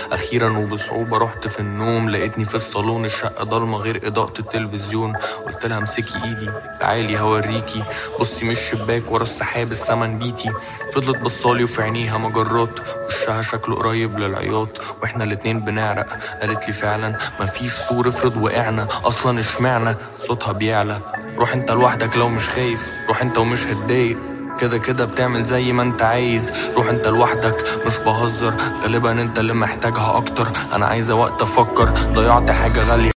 اخيرا وبصعوبه رحت في النوم لقيتني في الصالون الشقه ضلمه غير اضاءه التلفزيون قلت لها امسكي ايدي تعالي هوريكي بصي من الشباك ورا السحاب السما بيتي فضلت بصالي وفي عينيها مجرات وشها شكله قريب للعياط واحنا الاتنين بنعرق قالت لي فعلا مفيش سور افرض وقعنا اصلا اشمعنا صوتها بيعلى روح انت لوحدك لو مش خايف روح انت ومش هتضايق كده كده بتعمل زي ما انت عايز روح انت لوحدك مش بهزر غالبا انت اللي محتاجها اكتر انا عايزه وقت افكر ضيعت حاجه غاليه